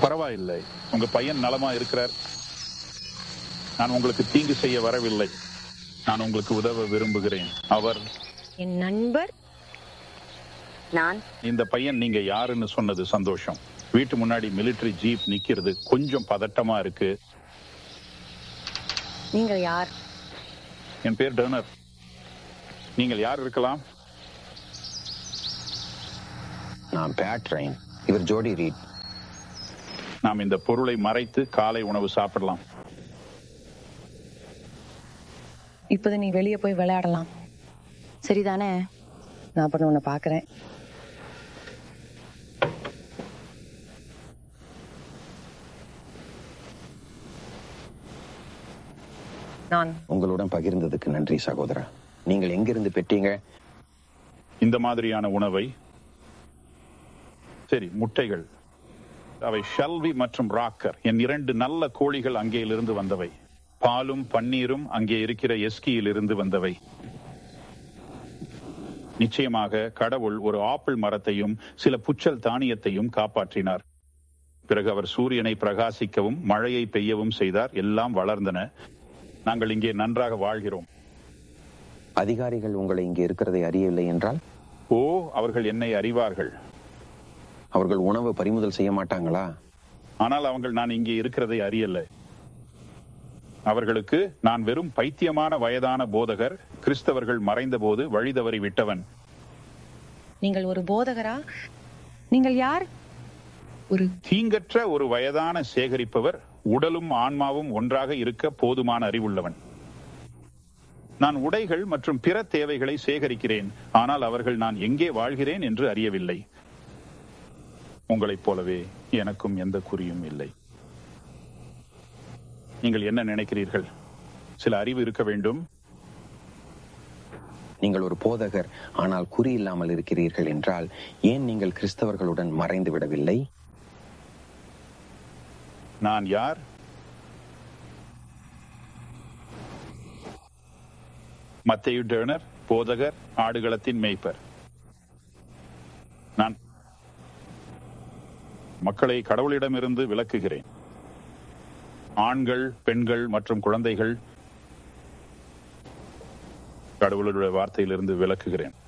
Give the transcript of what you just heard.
பரவாயில்லை உங்க பையன் நலமா இருக்கிறார் நான் உங்களுக்கு தீங்கு செய்ய வரவில்லை நான் உங்களுக்கு உதவ விரும்புகிறேன் அவர் என் நண்பர் நான் இந்த பையன் நீங்க யாருன்னு சொன்னது சந்தோஷம் வீட்டு முன்னாடி மிலிட்டரி ஜீப் நிக்கிறது கொஞ்சம் பதட்டமா இருக்கு நீங்கள் யார் என் பேர் டர்னர் நீங்கள் யார் இருக்கலாம் நான் பேட் ரைன் இவர் ஜோடி ரீட் நாம் இந்த பொருளை மறைத்து காலை உணவு சாப்பிடலாம் இப்போது நீ வெளியே போய் விளையாடலாம் சரிதானே நான் அப்புறம் உன்னை பார்க்குறேன் நான் உங்களுடன் பகிர்ந்ததுக்கு நன்றி சகோதரா நீங்கள் எங்கிருந்து பெற்றீங்க இந்த மாதிரியான உணவை சரி முட்டைகள் அவை ஷல்வி மற்றும் ராக்கர் என் இரண்டு நல்ல கோழிகள் அங்கேயிலிருந்து வந்தவை பாலும் பன்னீரும் அங்கே இருக்கிற எஸ்கியில் இருந்து வந்தவை நிச்சயமாக கடவுள் ஒரு ஆப்பிள் மரத்தையும் சில புச்சல் தானியத்தையும் காப்பாற்றினார் பிறகு அவர் சூரியனை பிரகாசிக்கவும் மழையை பெய்யவும் செய்தார் எல்லாம் வளர்ந்தன நாங்கள் இங்கே நன்றாக வாழ்கிறோம் அதிகாரிகள் உங்களை இங்கே இருக்கிறதை அறியவில்லை என்றால் ஓ அவர்கள் என்னை அறிவார்கள் அவர்கள் உணவு பறிமுதல் செய்ய மாட்டாங்களா ஆனால் அவங்கள் நான் இங்கே இருக்கிறதை அறியல அவர்களுக்கு நான் வெறும் பைத்தியமான வயதான போதகர் கிறிஸ்தவர்கள் மறைந்தபோது வழி தவறி விட்டவன் நீங்கள் ஒரு போதகரா நீங்கள் யார் ஒரு தீங்கற்ற ஒரு வயதான சேகரிப்பவர் உடலும் ஆன்மாவும் ஒன்றாக இருக்க போதுமான அறிவுள்ளவன் நான் உடைகள் மற்றும் பிற தேவைகளை சேகரிக்கிறேன் ஆனால் அவர்கள் நான் எங்கே வாழ்கிறேன் என்று அறியவில்லை உங்களைப் போலவே எனக்கும் எந்த குறியும் இல்லை நீங்கள் என்ன நினைக்கிறீர்கள் சில அறிவு இருக்க வேண்டும் நீங்கள் ஒரு போதகர் ஆனால் குறி இல்லாமல் இருக்கிறீர்கள் என்றால் ஏன் நீங்கள் கிறிஸ்தவர்களுடன் மறைந்து விடவில்லை நான் யார் மத்தேயு டேர்னர் போதகர் ஆடுகளத்தின் மேய்ப்பர் நான் மக்களை கடவுளிடமிருந்து விலக்குகிறேன் ஆண்கள் பெண்கள் மற்றும் குழந்தைகள் கடவுளுடைய வார்த்தையிலிருந்து விலக்குகிறேன்